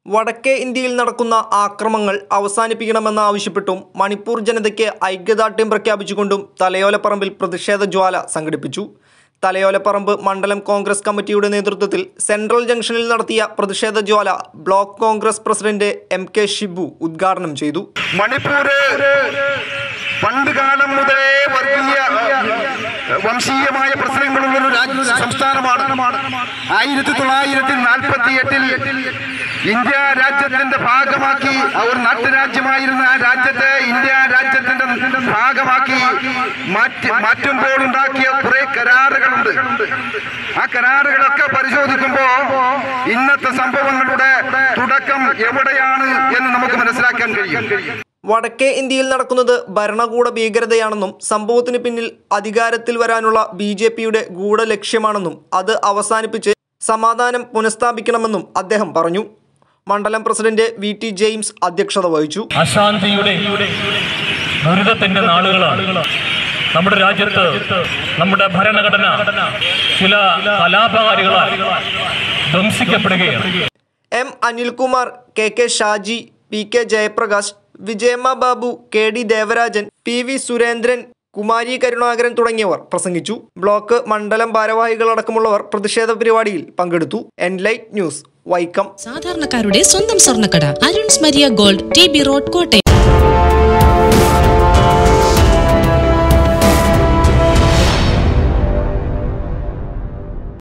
വടക്കേ ഇന്ത്യയിൽ നടക്കുന്ന ആക്രമങ്ങൾ അവസാനിപ്പിക്കണമെന്നാവശ്യപ്പെട്ടും മണിപ്പൂർ ജനതയ്ക്ക് ഐക്യദാർഢ്യം പ്രഖ്യാപിച്ചുകൊണ്ടും തലയോലപ്പറമ്പിൽ പ്രതിഷേധ ജ്വാല സംഘടിപ്പിച്ചു തലയോലപ്പറമ്പ് മണ്ഡലം കോൺഗ്രസ് കമ്മിറ്റിയുടെ നേതൃത്വത്തിൽ സെൻട്രൽ ജംഗ്ഷനിൽ നടത്തിയ പ്രതിഷേധ ജ്വാല block Congress president M K Shibu ഉദ്ഘാടനം ചെയ്തു മണിപ്പൂര് പണ്ട് കാലം മുതലേ വർഗീയ വംശീയമായ പ്രശ്നങ്ങളുള്ള ഒരു രാജ്യ സംസ്ഥാനമാണ് ആയിരത്തി തൊള്ളായിരത്തി നാൽപ്പത്തി എട്ടിൽ ഇന്ത്യ രാജ്യത്തിന്റെ ഭാഗമാക്കി അവർ നാട്ടുരാജ്യമായിരുന്ന ആ രാജ്യത്തെ ഇന്ത്യ രാജ്യത്തിന്റെ ഭാഗമാക്കി മാറ്റി മാറ്റുമ്പോൾ ഉണ്ടാക്കിയ കുറെ കരാറുകളുണ്ട് ആ കരാറുകളൊക്കെ പരിശോധിക്കുമ്പോ ഇന്നത്തെ സംഭവങ്ങളുടെ തുടക്കം എവിടെയാണ് എന്ന് നമുക്ക് മനസ്സിലാക്കാൻ കഴിയും വടക്കേ ഇന്ത്യയിൽ നടക്കുന്നത് ഭരണകൂട ഭീകരതയാണെന്നും സംഭവത്തിന് പിന്നിൽ അധികാരത്തിൽ വരാനുള്ള ബി ജെ പിയുടെ ഗൂഢലക്ഷ്യമാണെന്നും അത് അവസാനിപ്പിച്ച് സമാധാനം പുനഃസ്ഥാപിക്കണമെന്നും അദ്ദേഹം പറഞ്ഞു മണ്ഡലം പ്രസിഡന്റ് വി ടി ജെയിംസ് അധ്യക്ഷത വഹിച്ചു അശാന്തിയുടെ ദുരിതത്തിന്റെ നാളുകളാണ് നമ്മുടെ രാജ്യത്ത് നമ്മുടെ ഭരണഘടന ചില കലാപകാരികളാൽ ധ്വംസിക്കപ്പെടുകയാണ് M Anilkumar K K Shaji P K Jayaprakash Vijayamma Babu K D Devarajan P V Surendran Kumari Karunakaran തുടങ്ങിയവർ പ്രസംഗിച്ചു ബ്ലോക്ക് മണ്ഡലം ഭാരവാഹികളടക്കമുള്ളവർ പ്രതിഷേധ പരിപാടിയിൽ പങ്കെടുത്തു എൻലൈറ്റ് ന്യൂസ് വൈക്കം സാധാരണക്കാരുടെ സ്വന്തം സ്വർണ്ണക്കട Arun's Maria gold T B road Kottayam